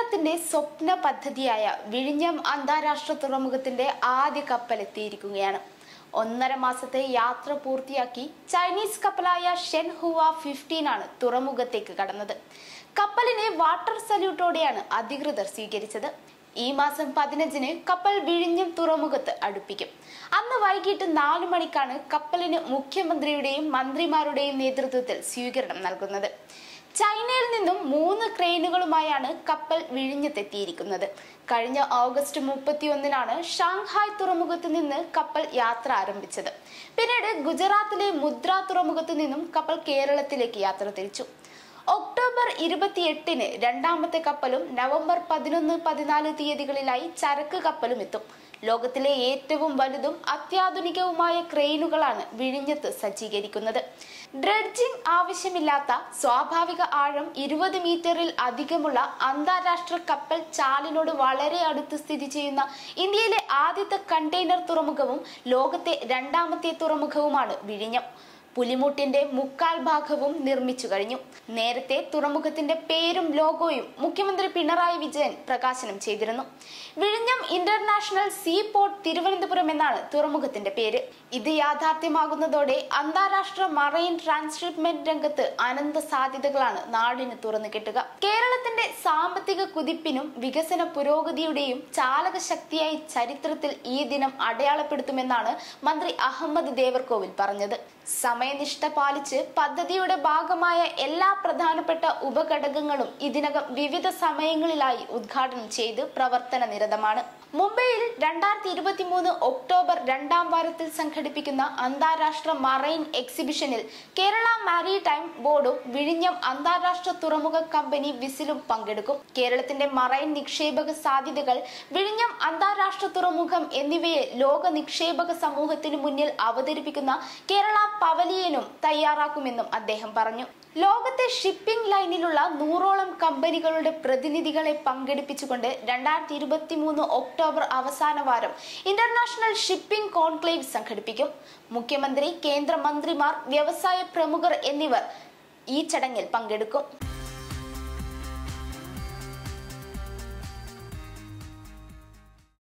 കേരളത്തിന്റെ സ്വപ്ന പദ്ധതിയായ വിഴിഞ്ഞം അന്താരാഷ്ട്ര തുറമുഖത്തിന്റെ ആദ്യ കപ്പൽ എത്തിയിരിക്കുകയാണ് ഒന്നര മാസത്തെ യാത്ര പൂർത്തിയാക്കി ചൈനീസ് കപ്പലായ ഷെൻ ഹുവ ഫിഫ്റ്റീൻ ആണ് തുറമുഖത്തേക്ക് കടന്നത് കപ്പലിനെ വാട്ടർ സല്യൂട്ടോടെയാണ് അധികൃതർ സ്വീകരിച്ചത് ഈ മാസം പതിനഞ്ചിന് കപ്പൽ വിഴിഞ്ഞം തുറമുഖത്ത് അടുപ്പിക്കും അന്ന് വൈകിട്ട് നാലു മണിക്കാണ് കപ്പലിന് മുഖ്യമന്ത്രിയുടെയും മന്ത്രിമാരുടെയും നേതൃത്വത്തിൽ സ്വീകരണം നൽകുന്നത് ചൈനയിൽ നിന്നും മൂന്ന് ക്രെയിനുകളുമായാണ് കപ്പൽ വിഴിഞ്ഞത്തെത്തിയിരിക്കുന്നത് കഴിഞ്ഞ ഓഗസ്റ്റ് മുപ്പത്തിയൊന്നിനാണ് ഷാങ്ഹായ് തുറമുഖത്ത് നിന്ന് കപ്പൽ യാത്ര ആരംഭിച്ചത് പിന്നീട് ഗുജറാത്തിലെ മുദ്ര തുറമുഖത്ത് നിന്നും കപ്പൽ കേരളത്തിലേക്ക് യാത്ര തിരിച്ചു ഒക്ടോബർ ഇരുപത്തിയെട്ടിന് രണ്ടാമത്തെ കപ്പലും നവംബർ പതിനൊന്ന് പതിനാല് തീയതികളിലായി ചരക്ക് കപ്പലും എത്തും ലോകത്തിലെ ഏറ്റവും വലുതും അത്യാധുനികവുമായ ക്രെയിനുകളാണ് വിഴിഞ്ഞത്ത് സജ്ജീകരിക്കുന്നത് ഡ്രഡ്ജിംഗ് ആവശ്യമില്ലാത്ത സ്വാഭാവിക ആഴം ഇരുപത് മീറ്ററിൽ അധികമുള്ള അന്താരാഷ്ട്ര കപ്പൽ ചാലിനോട് വളരെ അടുത്ത് സ്ഥിതി ചെയ്യുന്ന ഇന്ത്യയിലെ ആദ്യത്തെ കണ്ടെയ്നർ തുറമുഖവും ലോകത്തെ രണ്ടാമത്തെ തുറമുഖവുമാണ് വിഴിഞ്ഞം പുലിമുട്ടിന്റെ മുക്കാൽ ഭാഗവും നിർമ്മിച്ചു കഴിഞ്ഞു നേരത്തെ തുറമുഖത്തിന്റെ പേരും ലോഗോയും മുഖ്യമന്ത്രി പിണറായി വിജയൻ പ്രകാശനം ചെയ്തിരുന്നു വിഴിഞ്ഞം ഇന്റർനാഷണൽ സീ പോർട്ട് തിരുവനന്തപുരം എന്നാണ് തുറമുഖത്തിന്റെ പേര് ഇത് യാഥാർത്ഥ്യമാകുന്നതോടെ അന്താരാഷ്ട്ര മറൈൻ ട്രാൻസ്ഷിപ്മെന്റ് രംഗത്ത് അനന്ത സാധ്യതകളാണ് നാടിന് തുറന്നു കിട്ടുക കേരളത്തിന്റെ സാമ്പത്തിക കുതിപ്പിനും വികസന പുരോഗതിയുടെയും ചാലക ശക്തിയായി ചരിത്രത്തിൽ ഈ ദിനം അടയാളപ്പെടുത്തുമെന്നാണ് മന്ത്രി അഹമ്മദ് ദേവർകോവിൽ പറഞ്ഞത് സമയനിഷ്ഠ പാലിച്ച് പദ്ധതിയുടെ ഭാഗമായ എല്ലാ പ്രധാനപ്പെട്ട ഉപഘടകങ്ങളും ഇതിനകം വിവിധ സമയങ്ങളിലായി ഉദ്ഘാടനം ചെയ്ത് പ്രവർത്തന നിരതമാണ് മുംബൈയിൽ രണ്ടായിരത്തി ഇരുപത്തി മൂന്ന് ഒക്ടോബർ രണ്ടാം വാരത്തിൽ സംഘടിപ്പിക്കുന്ന അന്താരാഷ്ട്ര മറൈൻ എക്സിബിഷനിൽ കേരള മാരിടൈം ബോർഡും വിഴിഞ്ഞം അന്താരാഷ്ട്ര തുറമുഖ കമ്പനി വിസിലും പങ്കെടുക്കും കേരളത്തിന്റെ മറൈൻ നിക്ഷേപക സാധ്യതകൾ വിഴിഞ്ഞം അന്താരാഷ്ട്ര തുറമുഖം എന്നിവയെ ലോക നിക്ഷേപക സമൂഹത്തിന് മുന്നിൽ അവതരിപ്പിക്കുന്ന കേരള പവലിയനും തയ്യാറാക്കുമെന്നും അദ്ദേഹം പറഞ്ഞു ലോകത്തെ ഷിപ്പിംഗ് ലൈനിലുള്ള നൂറോളം കമ്പനികളുടെ പ്രതിനിധികളെ പങ്കെടുപ്പിച്ചുകൊണ്ട് രണ്ടായിരത്തി ഇരുപത്തി മൂന്ന് ഒക്ടോബർ അവസാന വാരം ഇന്റർനാഷണൽ ഷിപ്പിംഗ് കോൺക്ലേവ് സംഘടിപ്പിക്കും മുഖ്യമന്ത്രി കേന്ദ്രമന്ത്രിമാർ വ്യവസായ പ്രമുഖർ എന്നിവർ ഈ ചടങ്ങിൽ പങ്കെടുക്കും